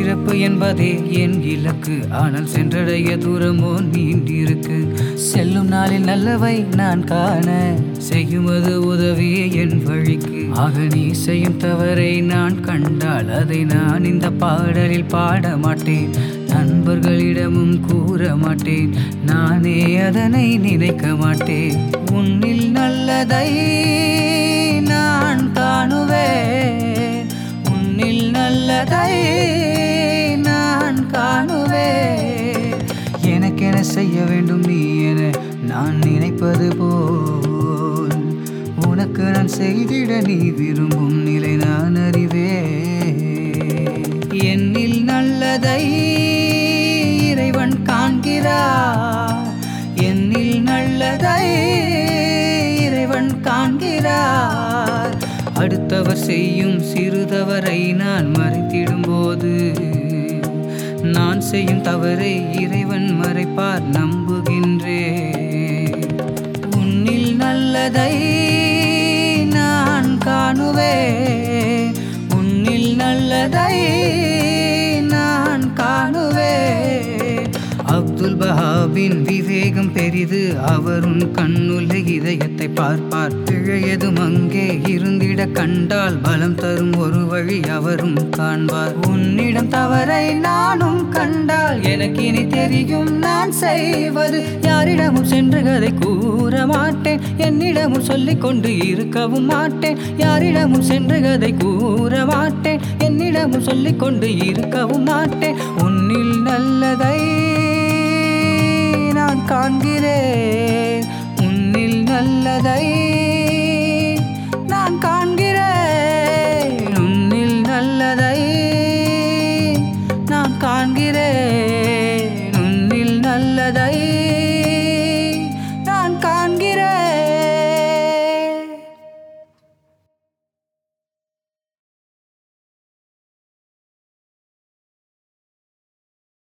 பிறப்பு என்பதே என் இலக்கு ஆனால் சென்றடைய தூரமோ நீண்டிருக்கு செல்லும் நாளில் நல்லவை நான் காண செய்யுமது உதவியே என் வழிக்கு ஆக நீ செய்யும் தவறை நான் கண்டால் அதை நான் இந்த பாடலில் பாட மாட்டேன் நண்பர்களிடமும் கூற மாட்டேன் நானே அதனை நினைக்க மாட்டேன் உன்னில் நல்லதை நான் காணுவேன் உன்னில் நல்லதை நான் காணுவேன் எனக்கென செய்ய வேண்டும் நீ என நான் நினைப்பது போல் உனக்கு நான் செய்திட நீ விரும்பும் நிலை நான் அறிவேன் என்னில் நல்லதை இறைவன் காண்கிறார் என்னில் நல்லதை இறைவன் காண்கிறார் அடுத்தவர் செய்யும் சிறுதவறை நான் மறைத்திடும் போது நான் செய்யும் தவறை இறைவன் மறைப்பார் நம்புகின்றேன் உன்னில் நல்லதை நான் காணுவேன் உன்னில் நல்லதை நான் காணுவேன் அப்துல் பஹாபின் விவேகம் பெரிது அவருன் கண்ணுள்ள இதயத்தை பார்ப்பார் இழையதும் அங்கே இருந்திட கண்டால் பலம் தரும் ஒரு வழி அவரும் காண்பார் உன்னிடம் தவறை நானும் கண்டால் எனக்கு இனி தெரியும் நான் செய்வது யாரிடமும் சென்று கதை கூற மாட்டேன் என்னிடமும் சொல்லிக் கொண்டு இருக்கவும் மாட்டேன் யாரிடமும் சென்று கதை கூற மாட்டேன் என்னிடமும் சொல்லிக் கொண்டு இருக்கவும் மாட்டேன் உன்னில் நல்லதை நான் காண்கிறேன்